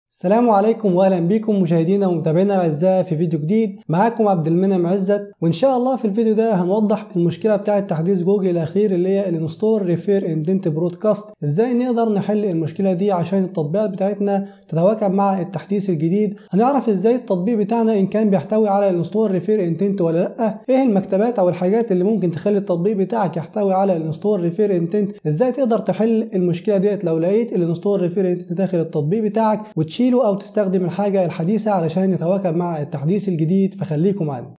السلام عليكم واهلا بكم مشاهدينا ومتابعينا الاعزاء في فيديو جديد معاكم عبد المنعم عزت وان شاء الله في الفيديو ده هنوضح المشكله بتاعه تحديث جوجل الاخير اللي هي الانستور ريفير اندنت برودكاست ازاي نقدر نحل المشكله دي عشان التطبيقات بتاعتنا تتواكب مع التحديث الجديد هنعرف ازاي التطبيق بتاعنا ان كان بيحتوي على الانستور ريفير انتنت ولا لا ايه المكتبات او الحاجات اللي ممكن تخلي التطبيق بتاعك يحتوي على الانستور ريفير انتنت ازاي تقدر تحل المشكله ديت لو لقيت الانستور ريفير انتنت داخل التطبيق بتاعك وتشيله او تستخدم الحاجه الحديثه علشان يتواكب مع التحديث الجديد فخليكم معانا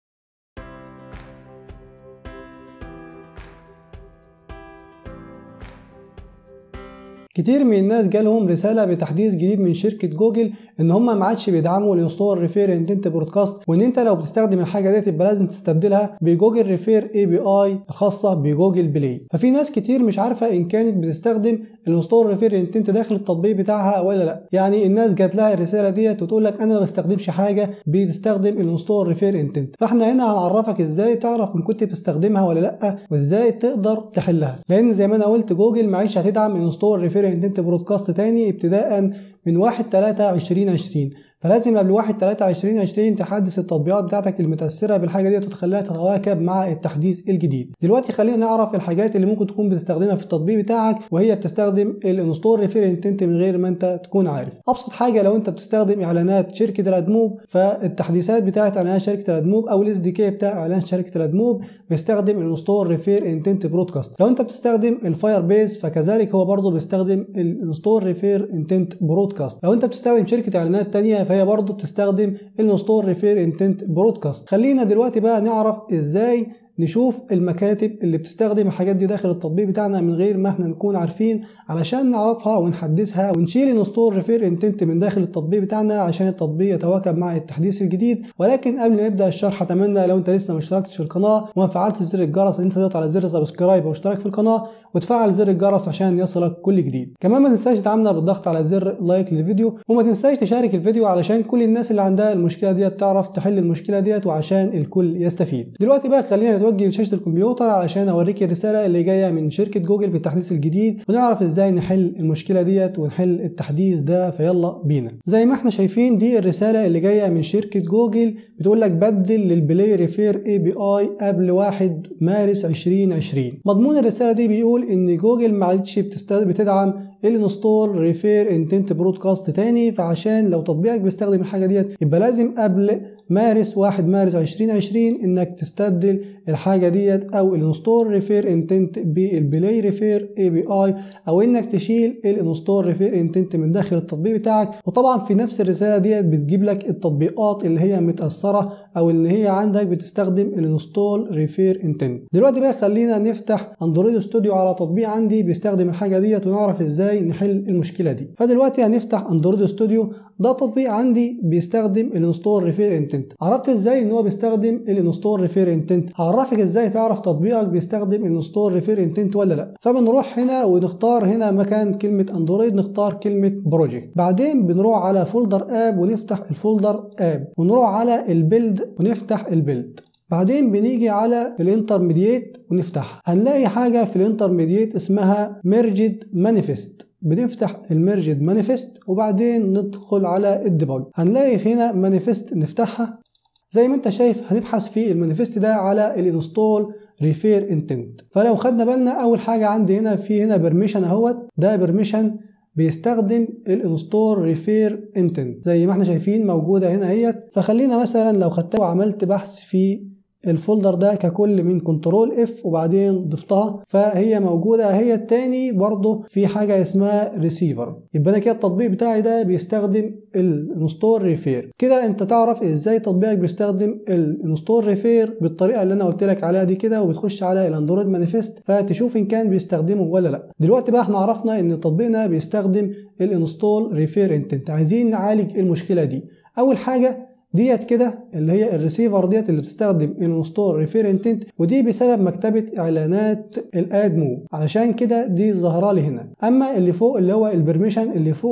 كتير من الناس جالهم رساله بتحديث جديد من شركه جوجل ان هم ما عادش بيدعموا الانستور ريفير انتنت برودكاست وان انت لو بتستخدم الحاجه ديت يبقى لازم تستبدلها بجوجل ريفير اي بي اي الخاصه بجوجل بلاي ففي ناس كتير مش عارفه ان كانت بتستخدم الانستور ريفير انتنت داخل التطبيق بتاعها ولا لا يعني الناس جات لها الرساله ديت وتقول لك انا ما بستخدمش حاجه بتستخدم الانستور ريفير انتنت فاحنا هنا هنعرفك ازاي تعرف ان كنت بتستخدمها ولا لا وازاي تقدر تحلها لان زي ما انا قلت جوجل ما عادش هتدعم الانستور ريفير انتنت برودكاست تاني ابتداء من 1 3 2020 فلازم قبل 1 3 2020 تحدث التطبيقات بتاعتك المتاثره بالحاجه ديت وتخليها تتواكب مع التحديث الجديد دلوقتي خلينا نعرف الحاجات اللي ممكن تكون بتستخدمها في التطبيق بتاعك وهي بتستخدم الانستور ريفير انتنت من غير ما انت تكون عارف ابسط حاجه لو انت بتستخدم اعلانات شركه الادموب فالتحديثات بتاعه اعلانات شركه الادموب او الاس دي كي بتاع اعلان شركه الادموب بيستخدم الانستور ريفير انتنت برودكاست لو انت بتستخدم الفاير بيز فكذلك هو برضه بيستخدم الانستور ريفير انتنت برودكاست لو انت بتستخدم شركه اعلانات تانية فهي برضه بتستخدم الانستور ريفير انتنت برودكاست خلينا دلوقتي بقى نعرف ازاي نشوف المكاتب اللي بتستخدم الحاجات دي داخل التطبيق بتاعنا من غير ما احنا نكون عارفين علشان نعرفها ونحدثها ونشيل الانستور ريفير انتنت من داخل التطبيق بتاعنا عشان التطبيق يتواكب مع التحديث الجديد ولكن قبل ما نبدا الشرح اتمنى لو انت لسه ما اشتركتش في القناه وما فعلتش زر الجرس ان انت تضغط على زر سبسكرايب واشتراك في القناه وتفعل زر الجرس عشان يصلك كل جديد كمان ما تنساش تدعمنا بالضغط على زر لايك للفيديو وما تنساش تشارك الفيديو علشان كل الناس اللي عندها المشكله ديت تعرف تحل المشكله ديت وعشان الكل يستفيد دلوقتي بقى خلينا نتوجه لشاشه الكمبيوتر علشان اوريك الرساله اللي جايه من شركه جوجل بالتحديث الجديد ونعرف ازاي نحل المشكله ديت ونحل التحديث ده فيلا بينا زي ما احنا شايفين دي الرساله اللي جايه من شركه جوجل بتقول لك بدل للبلاي ريفير اي بي اي قبل 1 مارس 2020 مضمون الرساله دي بيقول ان جوجل ما عادش بتدعم الانستول ريفير انتنت برودكاست تاني فعشان لو تطبيقك بيستخدم الحاجه ديت يبقى لازم قبل مارس 1 مارس 2020 انك تستبدل الحاجه ديت او الانستول ريفير انتنت بالبلاي ريفير اي بي اي او انك تشيل الانستول ريفير انتنت من داخل التطبيق بتاعك وطبعا في نفس الرساله ديت بتجيب لك التطبيقات اللي هي متاثره او اللي هي عندك بتستخدم الانستول ريفير انتنت دلوقتي بقى خلينا نفتح اندرويد ستوديو على تطبيق عندي بيستخدم الحاجه ديت ونعرف ازاي نحل المشكله دي فدلوقتي هنفتح اندرويد ستوديو ده تطبيق عندي بيستخدم الانستول ريفير انتنت عرفت ازاي ان هو بيستخدم الانستول ريفير انتنت هعرفك ازاي تعرف تطبيقك بيستخدم الانستول ريفير انتنت ولا لا فبنروح هنا ونختار هنا مكان كلمه اندرويد نختار كلمه بروجكت بعدين بنروح على فولدر اب ونفتح الفولدر اب ونروح على البيلد ونفتح البيلد بعدين بنيجي على الانترميديت ونفتحها هنلاقي حاجه في الانترميديت اسمها ميرجد مانيفست بنفتح الميرجد مانيفست وبعدين ندخل على الديباج هنلاقي هنا مانيفست نفتحها زي ما انت شايف هنبحث في المانيفست ده على الانستول ريفير انتنت فلو خدنا بالنا اول حاجه عندي هنا في هنا بيرميشن اهوت ده بيرميشن بيستخدم الانستول ريفير انتنت زي ما احنا شايفين موجوده هنا اهيت فخلينا مثلا لو خدتها وعملت بحث في الفولدر ده ككل من كنترول اف وبعدين ضفتها فهي موجوده هي التاني برضه في حاجه اسمها ريسيفر يبقى انا كده التطبيق بتاعي ده بيستخدم الانستول ريفير كده انت تعرف ازاي تطبيقك بيستخدم الانستول ريفير بالطريقه اللي انا قلت لك عليها دي كده وبتخش على الاندرويد مانيفست فتشوف ان كان بيستخدمه ولا لا دلوقتي بقى احنا عرفنا ان تطبيقنا بيستخدم الانستول ريفير انتنت عايزين نعالج المشكله دي اول حاجه ديت كده اللي هي الريسيفر ديت اللي بتستخدم الانستول ريفير انتنت ودي بسبب مكتبه اعلانات الاد موف علشان كده دي ظاهره لي هنا اما اللي فوق اللي هو البرميشن اللي فوق ده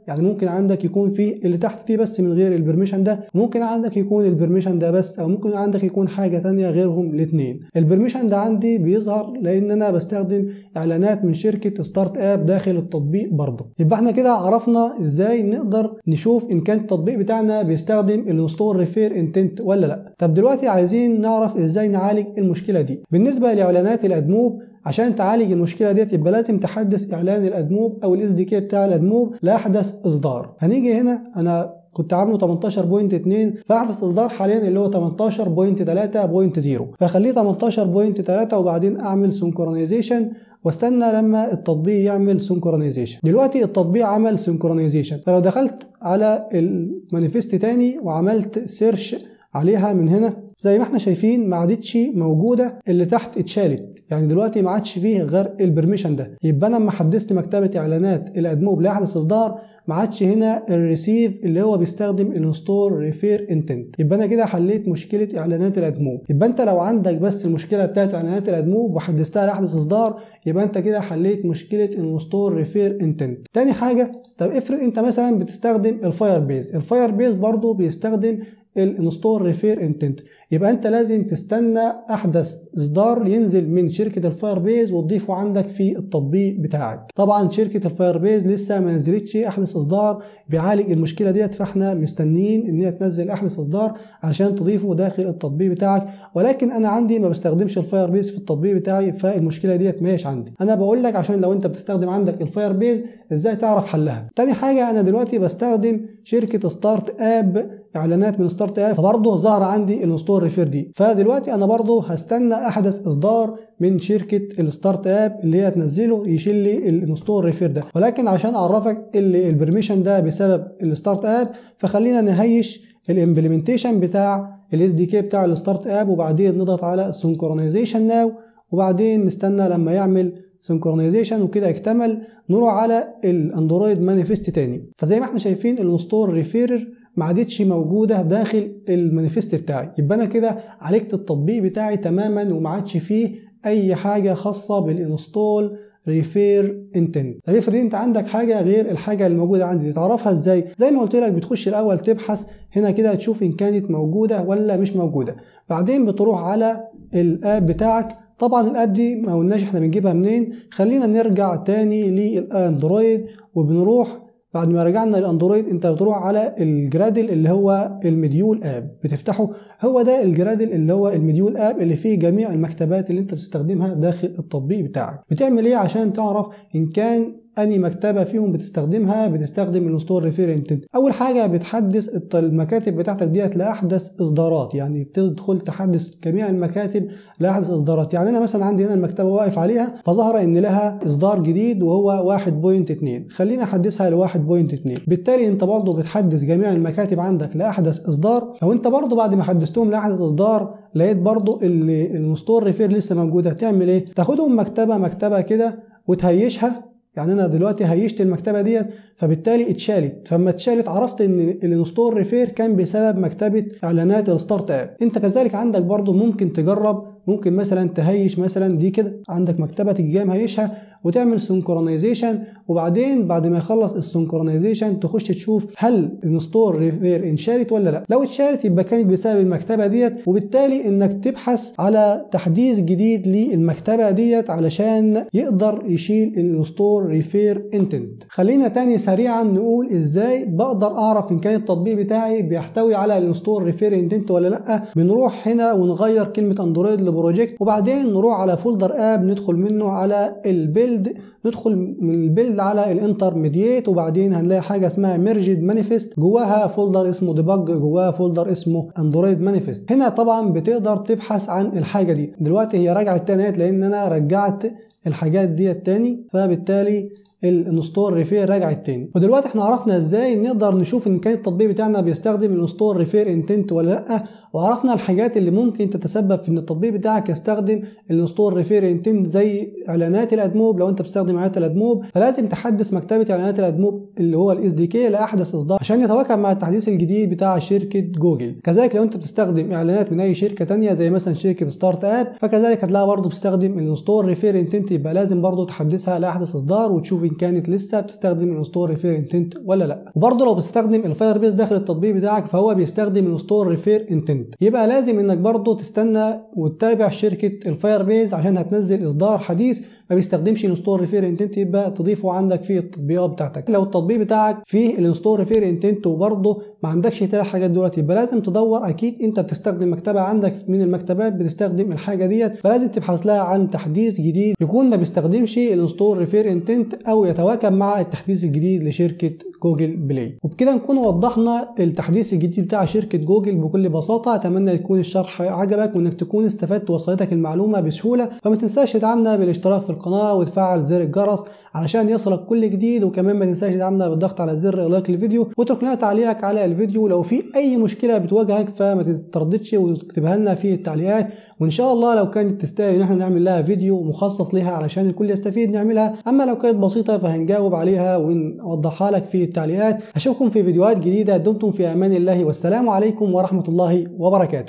يعني ممكن عندك يكون في اللي تحت دي بس من غير البرميشن ده ممكن عندك يكون البرميشن ده بس او ممكن عندك يكون حاجه تانية غيرهم الاثنين البرميشن ده عندي بيظهر لان انا بستخدم اعلانات من شركه ستارت اب داخل التطبيق برضه يبقى احنا كده عرفنا ازاي نقدر نشوف ان كان التطبيق بتاعنا بيستخدم الانستول ريفير انتنت ولا لا طب دلوقتي عايزين نعرف ازاي نعالج المشكله دي بالنسبه لاعلانات الادموب عشان تعالج المشكله ديت يبقى لازم تحدث اعلان الادموب او الاس دي كي بتاع الادموب لاحدث اصدار هنيجي هنا انا كنت عامله 18.2 فاحدث اصدار حاليا اللي هو 18.3.0 فخليه 18.3 وبعدين اعمل سنكرونايزيشن واستنى لما التطبيق يعمل سنكرونايزيشن دلوقتي التطبيق عمل سنكرونايزيشن فلو دخلت على المانيفست تاني وعملت سيرش عليها من هنا زي ما احنا شايفين ما عادتش موجوده اللي تحت اتشالت يعني دلوقتي ما عادش فيه غير البرميشن ده يبقى انا لما حدثت مكتبه اعلانات الادموب لاحدث اصدار ما عادش هنا الريسيف اللي هو بيستخدم الانستول ريفير انتنت يبقى انا كده حليت مشكله اعلانات الادموب يبقى انت لو عندك بس المشكله بتاعت اعلانات الادموب وحدثتها لاحدث اصدار يبقى انت كده حليت مشكله الانستول ريفير انتنت تاني حاجه طب افرض انت مثلا بتستخدم الفاير بيز الفاير بيز برضه بيستخدم الانستول ريفير انتنت يبقى انت لازم تستنى احدث اصدار ينزل من شركه الفاير بيز وتضيفه عندك في التطبيق بتاعك طبعا شركه الفاير بيز لسه ما نزلتش احدث اصدار بيعالج المشكله ديت فاحنا مستنيين ان هي تنزل احدث اصدار عشان تضيفه داخل التطبيق بتاعك ولكن انا عندي ما بستخدمش الفاير بيز في التطبيق بتاعي فالمشكله ديت ماهيش عندي انا بقول لك عشان لو انت بتستخدم عندك الفاير بيز ازاي تعرف حلها تاني حاجه انا دلوقتي بستخدم شركه ستارت اب اعلانات من ستارت اب فبرضه ظهر عندي الانستول ريفير دي فدلوقتي انا برضه هستنى احدث اصدار من شركه الستارت اب اللي هي تنزله يشيل لي الانستول ريفير ده ولكن عشان اعرفك اللي البرميشن ده بسبب الستارت اب فخلينا نهيش الامبلمنتيشن بتاع الاس دي كي بتاع الستارت اب وبعدين نضغط على سنكرونايزيشن ناو وبعدين نستنى لما يعمل سنكرونايزيشن وكده اكتمل نروح على الاندرويد مانيفست تاني فزي ما احنا شايفين الانستول ريفيرر ما عادتش موجوده داخل المانيفست بتاعي يبقى انا كده عالجت التطبيق بتاعي تماما وما عادش فيه اي حاجه خاصه بالانستول ريفير انتنت طب افرض انت عندك حاجه غير الحاجه اللي موجوده عندي تعرفها ازاي زي ما قلت لك بتخش الاول تبحث هنا كده تشوف ان كانت موجوده ولا مش موجوده بعدين بتروح على الاب بتاعك طبعا الاب دي ما قلناش احنا بنجيبها منين خلينا نرجع تاني للاندرويد وبنروح بعد ما رجعنا للاندرويد انت بتروح على الجرادل اللي هو المديول اب بتفتحه هو ده الجرادل اللي هو المديول اب اللي فيه جميع المكتبات اللي انت بتستخدمها داخل التطبيق بتاعك بتعمل ايه عشان تعرف ان كان اني مكتبه فيهم بتستخدمها بتستخدم الانستول ريفير انتنت اول حاجه بتحدث المكاتب بتاعتك ديت لاحدث اصدارات يعني تدخل تحدث جميع المكاتب لاحدث اصدارات يعني انا مثلا عندي هنا المكتبه واقف عليها فظهر ان لها اصدار جديد وهو 1.2 خلينا احدثها ل 1.2 بالتالي انت برضه بتحدث جميع المكاتب عندك لاحدث اصدار لو انت برضه بعد ما حدثتهم لاحدث اصدار لقيت برضه الانستول ريفير لسه موجوده تعمل ايه تاخدهم مكتبه مكتبه كده وتهيشها يعني انا دلوقتي هيشت المكتبه ديت فبالتالي اتشالت فلما اتشالت عرفت ان الانستول ريفير كان بسبب مكتبه اعلانات الستارت اب انت كذلك عندك برضو ممكن تجرب ممكن مثلا تهيش مثلا دي كده عندك مكتبه تيجي جاي مهيشها وتعمل سنكرونايزيشن وبعدين بعد ما يخلص السنكرونايزيشن تخش تشوف هل انستول ريفير انشالت ولا لا لو اتشالت يبقى كانت بسبب المكتبه ديت وبالتالي انك تبحث على تحديث جديد للمكتبه ديت علشان يقدر يشيل الانستول ريفير انتنت خلينا تاني سريعا نقول ازاي بقدر اعرف ان كان التطبيق بتاعي بيحتوي على الانستول ريفير انتنت ولا لا بنروح هنا ونغير كلمه اندرويد لبروجكت وبعدين نروح على فولدر اب ندخل منه على البيلد ندخل من البيلد على الانترميديت وبعدين هنلاقي حاجه اسمها ميرجد مانيفست جواها فولدر اسمه ديباج جواها فولدر اسمه اندرويد مانيفست هنا طبعا بتقدر تبحث عن الحاجه دي دلوقتي هي رجعت تاني لان انا رجعت الحاجات ديت تاني فبالتالي الانستول ريفير رجعت تاني ودلوقتي احنا عرفنا ازاي نقدر نشوف ان كان التطبيق بتاعنا بيستخدم الانستول ريفير انتنت ولا لا وعرفنا الحاجات اللي ممكن تتسبب في ان التطبيق بتاعك يستخدم الانستول ريفير انتنت زي اعلانات الادموب لو انت بتستخدم بتستخدم اعلانات الادموب فلازم تحدث مكتبه اعلانات الادموب اللي هو الاس دي كي لاحدث اصدار عشان يتواكب مع التحديث الجديد بتاع شركه جوجل كذلك لو انت بتستخدم اعلانات من اي شركه تانية زي مثلا شركه ستارت اب فكذلك هتلاقيها برضه بتستخدم الانستور ريفير انتنت يبقى لازم برضه تحدثها لاحدث اصدار وتشوف ان كانت لسه بتستخدم الانستور ريفير انتنت ولا لا وبرضه لو بتستخدم الفاير بيس داخل التطبيق بتاعك فهو بيستخدم الانستور ريفير انتنت يبقى لازم انك برضه تستنى وتتابع شركه الفاير بيز عشان هتنزل اصدار حديث ما بيستخدمش الانستور ريفير انتنت يبقى تضيفه عندك في التطبيقات بتاعتك لو التطبيق بتاعك فيه الانستور ريفير انتنت وبرضه ما عندكش ثلاث حاجات دلوقتي يبقى لازم تدور اكيد انت بتستخدم مكتبه عندك من المكتبات بتستخدم الحاجه ديت فلازم تبحث لها عن تحديث جديد يكون ما بيستخدمش الانستور ريفير انتنت او يتواكب مع التحديث الجديد لشركه جوجل بلاي وبكده نكون وضحنا التحديث الجديد بتاع شركه جوجل بكل بساطه اتمنى يكون الشرح عجبك وانك تكون استفدت ووصلتك المعلومه بسهوله فما تنساش تدعمنا بالاشتراك في القناه وتفعل زر الجرس علشان يصلك كل جديد وكمان ما تنساش تدعمنا بالضغط على زر لايك للفيديو واترك لنا تعليقك على الفيديو لو في اي مشكله بتواجهك فما تترددش وتكتبها لنا في التعليقات وان شاء الله لو كانت تستاهل ان احنا نعمل لها فيديو مخصص ليها علشان الكل يستفيد نعملها اما لو كانت بسيطه فهنجاوب عليها ونوضحها لك في التعليقات اشوفكم في فيديوهات جديده دمتم في امان الله والسلام عليكم ورحمه الله وبركاته